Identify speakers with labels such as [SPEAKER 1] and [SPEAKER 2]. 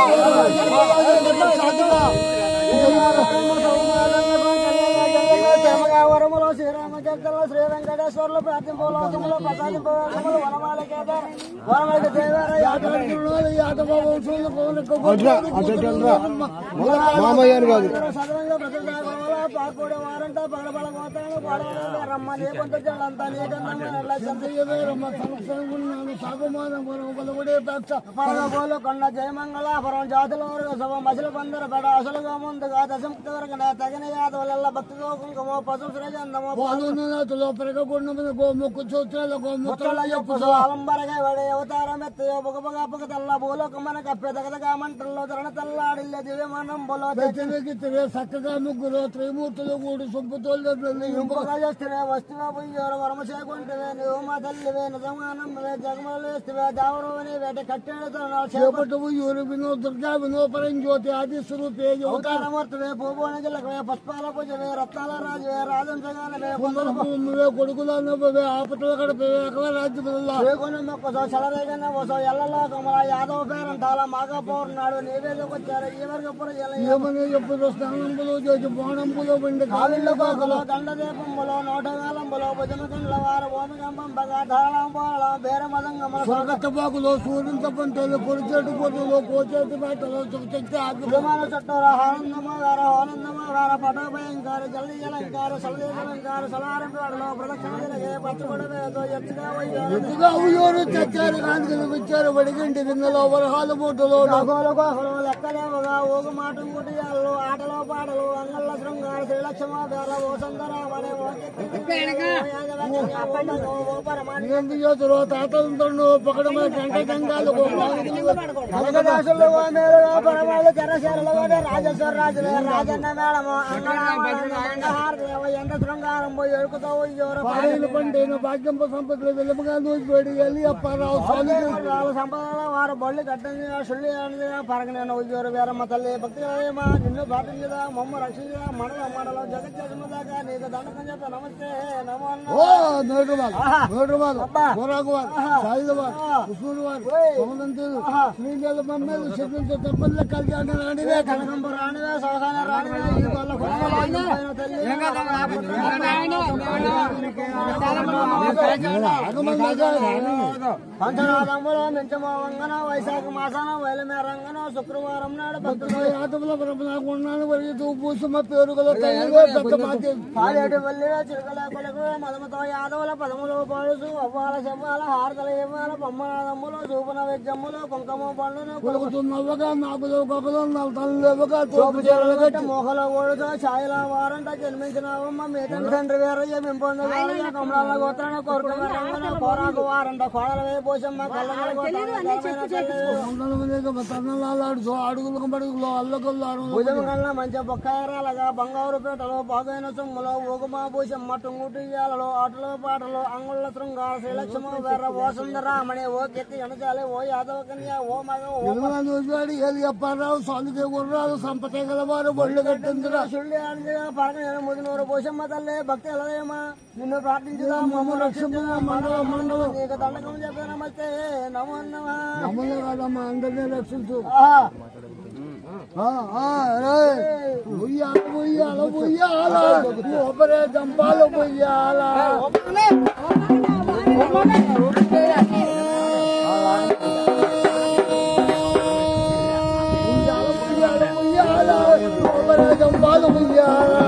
[SPEAKER 1] వరములో శ్రీరామచంద్రులు శ్రీ వెంకటేశ్వర్లు ప్రార్థింపలోకములు ప్రసాదింపలోకములు వనమాల కేదార్ వనమాల దేవర యాదవులు యాదవ
[SPEAKER 2] మామయ్య కాదు
[SPEAKER 1] సదనంగా ప్రతిష్టాగోళ పాకుడే వారంట పగడబల గోతాను పాడవల రమ్మ నీ కొంత జలంతా నీ కన్నమ్మ సంతయ్యవే రమ్మ సంవత్సరం సాగుమానం బలపడే పక్ష పరగోలు కొండ జయమంగళ పరం జాతుల వరకు సభ మసలు పందర పడ అసలుగా ముందుగా దశముక్తి వరకు నా తగిన యాదవుల భక్తితో కుంకుమో పశు శ్రేజందమో
[SPEAKER 2] పాలున్నతులో పెరగకుండా గోముక్కు సూత్రాలు గోముత్రాలు
[SPEAKER 1] చెప్పు అలంబరగా వడే అవతారం ఎత్తయో బొగ బొగ బొగ తల్ల భూలోకమన కప్పె దగదగా మంటల్లో తరణ తల్లాడిల్లే దివ్యమానం బొలో
[SPEAKER 2] తెచ్చినెక్కితే చక్కగా ముగ్గురు త్రిమూర్తులు కూడి సొంపుతోళ్ళు
[SPEAKER 1] ఇంపుగా చేస్తే వస్తువా పోయారు వరమ చేకుంటే నువ్వు మా తల్లివే నిజమానం జగమలు వేస్తే దావరం వేట కట్టేడుతో
[SPEAKER 2] చేపట్టు యూరు వినో దుర్గా వినో పరం జ్యోతి ఆది స్వరూపే
[SPEAKER 1] అవతారమూర్తివే పూబోన జిల్లకవే పుష్పాల పూజవే రత్నాల రాజువే రాజంసగానవే
[SPEAKER 2] భూములే కొడుకులు అన్నవే ఆపటల కడపే అక్కడ రాజ్యముల
[SPEAKER 1] శ్రీగుణ మొక్కసో చలరేగన వసో ఎల్లలో కమల యాదవ పేరంటాల మాగా పౌర్నాడు నీవేదకొచ్చారు ఈ వరకు
[SPEAKER 2] ఏమని ఎప్పుడు స్నానంబులు చేసి బోనంబులు వెండి
[SPEAKER 1] కావిళ్ళ కోకలో గండదీపంబులో నోటగాలంబులో భుజమకండ్ల వారు భూమికంబం బగా ధారాళం బేర మదంగమల
[SPEAKER 2] స్వర్గత్తబాకులో సూర్యుని తప్పంటలు పొడిచేటు పొడులో కోచేటి బేటలో చుట్టెక్కి ఆగి
[SPEAKER 1] విమాన చుట్టూర ఆనందమో గార ఆనందమో గార పటోభయంకార జల్లి జలంకార సలదేశలంకార సలారంలో ప్రదక్షిణ జరిగే పచ్చబడవేదో ఎత్తుగా వయ్యారు
[SPEAKER 2] ఎత్తుగా ఉయ్యూరు తెచ్చారు కాంతికి వచ్చారు వడిగంటి గిన్నెలో వరహాల మూటలో
[SPEAKER 1] నగోలు కోహలు లెక్కలేవుగా ఊగు మాట ముటియాలు ఆటలో పాటలు అంగళ్ళ శృంగార శ్రీలక్ష్మ గార ఓ సుందరమణి ఓ
[SPEAKER 2] ఎందుకు చేతులు తాతలతో పకడమే గంట గంగాలు
[SPEAKER 1] కనకదాసులు ఓ మేలుగా పరమాలు చెరసేరలు ఓడే రాజేశ్వర రాజులే రాజన్న మేళము అంగహారతి ఎండ శృంగారం పోయి ఎడుకుతో ఉయ్యూరు
[SPEAKER 2] పాడైన పంటైన భాగ్యంప సంపదలు వెలుపుగా నూసిపెడి వెళ్ళి అప్పారావు స్వామి
[SPEAKER 1] సంపదల వారు బొల్లి కట్టండి సుల్లి పరగనేను ఉయ్యూరు వీరమ్మ తల్లి భక్తి హృదయమా నిన్ను పాటించదా మమ్మ రక్షించదా మనల మనలో జగజ్జగముదాకా నీకు దండకం చెప్ప నమస్తే నమో అన్న.
[SPEAKER 2] ఓ నోటువాల్ నోటువాల్ గోరాకువాల్ సాయిలవాల్ ఉసూరువాల్ సోమంతులు శ్రీదేవ మమ్మేలు చెప్పించే తెప్పల్ల కళ్యాణ రాణివే
[SPEAKER 1] కనకంబు రాణివే సోహాన రాణివే ఈ గొల్ల కుటుంబాలు పైన తల్లి పంచనాథములో మించమో వంగన వైశాఖ మాసాన వైలమేరంగన శుక్రవారం నాడు భక్తులు
[SPEAKER 2] ఆటముల బ్రహ్మణాకున్నాను వరితూ పూసమ్మ పేరు గల తల్లివే పెద్ద మాతి
[SPEAKER 1] పాలేటి వల్లిలో చిలుకల కొడుకు మదముతో యాదవుల పదములు పాడుసు అవ్వాల శవ్వాల హారతల ఇవ్వాల బొమ్మనాదమ్ములు చూపున విద్యమ్ములు కుంకుమ పండును
[SPEAKER 2] కొలుకుతున్నవ్వగా నాకులో గొప్పలో నా తల్లివగా
[SPEAKER 1] తోపు చీరలు కట్టి మోహల ఓడుతో ఛాయల వారంట జన్మించినావమ్మ మీ తండ్రి తండ్రి వేరయ్య మింపొండు వేరయ్య కమలాల గోత్రాన కోరుకున్న రంగన కోరాకు వారంట కోడల వే పోషమ్మ కళ్ళగల
[SPEAKER 2] తన్నలాడు అడుగులకు మడుగులో అల్లకల్లో
[SPEAKER 1] భుజం కళ్ళ మంచి బొక్కాయరాలగా బంగారు పేటలో బాగైన సొమ్ములో ఊగుమా పోషమ్మ టుంగుటియాలలో ఆటలో పాటలో అంగుళ్ళ శృంగార శ్రీలక్ష్మ వేర ఓ సుందరామణి ఓ కెత్తి ఎనచాలి ఓ యాదవ కన్య ఓ మగ ఓ
[SPEAKER 2] చూసాడు ఏది అప్పారావు స్వామికి గుర్రాలు సంపతే గలవారు బొళ్ళు కట్టిందిరా
[SPEAKER 1] సుళ్ళి ఆంజనేయ పరగ ముదినూరు పోషమ్మ తల్లి భక్తి ఎలదేమా నిన్ను ప్రార్థించుదా మమ్మ రక్షించుదా మండల మండలం నీకు దండకం చెప్పే నమస్తే నమో నమ
[SPEAKER 2] అమ్మలే కాదమ్మా అందరినీ రక్షించు
[SPEAKER 1] ఆహా.
[SPEAKER 2] ఆ, ఆ, రేయ్. ఉయ్యాల ఉయ్యాల ఉయ్యాల ఊపరే జంపాలు ఉయ్యాల ఉయ్యాల ఉయ్యాల ఉయ్యాల ఊపరే జంపాలు ఉయ్యాల